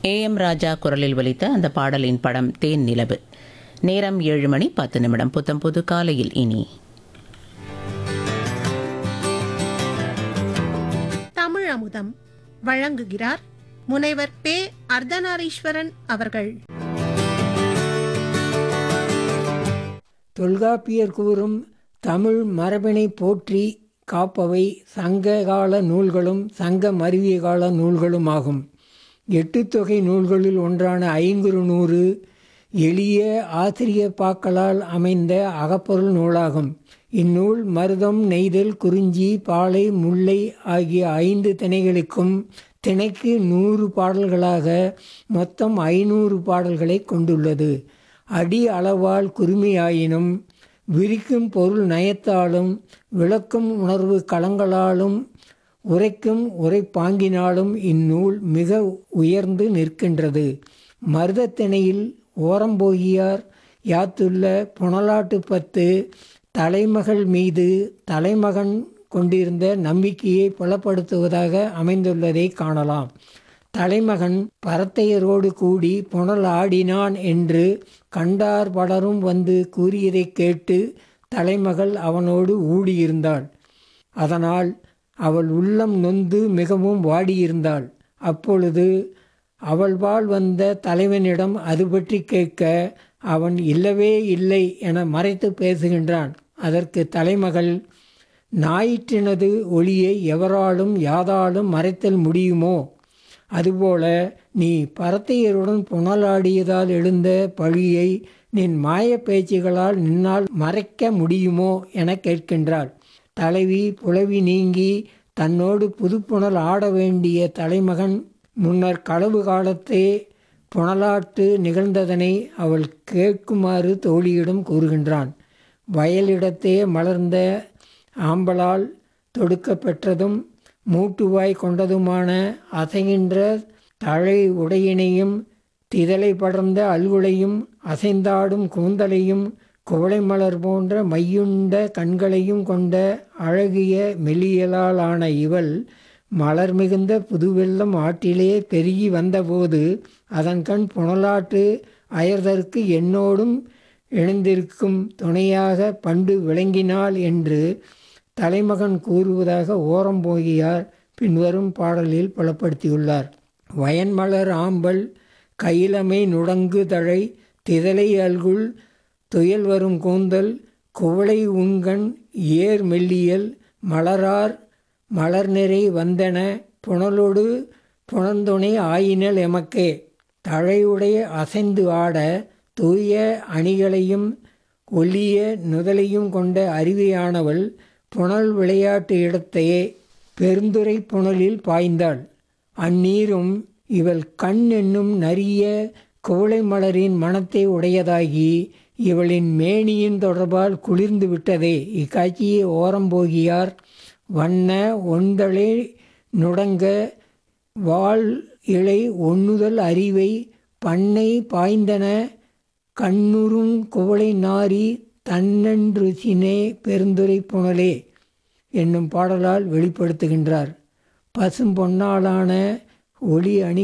A M ராஜா குரலில் ஒலித்த அந்த பாடலின் படம் தேன் நிலவு நேரம் ஏழு மணி பத்து நிமிடம் புத்தம் புது காலையில் இனி தமிழ் அமுதம் வழங்குகிறார் முனைவர் பே அர்த்தநாரீஸ்வரன் அவர்கள் தொல்காப்பியர் கூறும் தமிழ் மரபினை போற்றி காப்பவை சங்க கால நூல்களும் சங்க மருவிய கால நூல்களும் ஆகும் எட்டு தொகை நூல்களில் ஒன்றான ஐங்குறு நூறு எளிய ஆசிரிய பாக்களால் அமைந்த அகப்பொருள் நூலாகும் இந்நூல் மருதம் நெய்தல் குறிஞ்சி பாலை முல்லை ஆகிய ஐந்து திணைகளுக்கும் திணைக்கு நூறு பாடல்களாக மொத்தம் ஐநூறு பாடல்களை கொண்டுள்ளது அடி அளவால் குறுமியாயினும் விரிக்கும் பொருள் நயத்தாலும் விளக்கும் உணர்வு களங்களாலும் உரைக்கும் உரைப்பாங்கினாலும் இந்நூல் மிக உயர்ந்து நிற்கின்றது மருதத்திணையில் ஓரம்போகியார் யாத்துள்ள புனலாட்டு பத்து தலைமகள் மீது தலைமகன் கொண்டிருந்த நம்பிக்கையை புலப்படுத்துவதாக அமைந்துள்ளதை காணலாம் தலைமகன் பரத்தையரோடு கூடி புனல் ஆடினான் என்று கண்டார் பலரும் வந்து கூறியதைக் கேட்டு தலைமகள் அவனோடு ஊடியிருந்தாள் அதனால் அவள் உள்ளம் நொந்து மிகவும் வாடியிருந்தாள் அப்பொழுது அவள்பால் வந்த தலைவனிடம் அது பற்றி கேட்க அவன் இல்லவே இல்லை என மறைத்து பேசுகின்றான் அதற்கு தலைமகள் ஞாயிற்றினது ஒளியை எவராலும் யாதாலும் மறைத்தல் முடியுமோ அதுபோல நீ பரத்தையருடன் புனலாடியதால் எழுந்த பழியை நின் மாய பேச்சுகளால் நின்னால் மறைக்க முடியுமோ என கேட்கின்றாள் தலைவி புலவி நீங்கி தன்னோடு புதுப்புணல் ஆட வேண்டிய தலைமகன் முன்னர் களவு காலத்தே புனலாட்டு நிகழ்ந்ததனை அவள் கேட்குமாறு தோழியிடம் கூறுகின்றான் வயலிடத்தே மலர்ந்த ஆம்பலால் தொடுக்க பெற்றதும் மூட்டுவாய் கொண்டதுமான அசைகின்ற தழை உடையினையும் திதலை படர்ந்த அல்குலையும் அசைந்தாடும் கூந்தலையும் குவளை மலர் போன்ற மையுண்ட கண்களையும் கொண்ட அழகிய மெல்லியலால் ஆன இவள் மலர் மிகுந்த புதுவெள்ளம் ஆற்றிலே பெருகி வந்தபோது அதன் கண் புனலாட்டு அயர்தற்கு என்னோடும் இணைந்திருக்கும் துணையாக பண்டு விளங்கினாள் என்று தலைமகன் கூறுவதாக ஓரம்போகியார் பின்வரும் பாடலில் புலப்படுத்தியுள்ளார் வயன்மலர் ஆம்பல் கையிலமை நுடங்கு தழை திதலை அல்குள் துயல் வரும் கூந்தல் குவளை உண்கண் ஏர் மெல்லியல் மலரார் மலர் நிறை வந்தன புனலொடு புனந்துணை ஆயினல் எமக்கே தழையுடைய அசைந்து ஆட தூய அணிகளையும் ஒல்லிய நுதலையும் கொண்ட அருவியானவள் புனல் விளையாட்டு இடத்தையே பெருந்துரை புனலில் பாய்ந்தாள் அந்நீரும் இவள் கண் என்னும் நரிய குவளை மலரின் மனத்தை உடையதாகி இவளின் மேனியின் தொடர்பால் குளிர்ந்து விட்டதே இக்காட்சியை ஓரம்போகியார் வண்ண ஒந்தளே நுடங்க வாள் இலை ஒண்ணுதல் அறிவை பண்ணை பாய்ந்தன கண்ணுறும் குவளை நாரி தன்னன்று சினே பெருந்துரை புனலே என்னும் பாடலால் வெளிப்படுத்துகின்றார் பசும் பொன்னாலான ஒளி அணி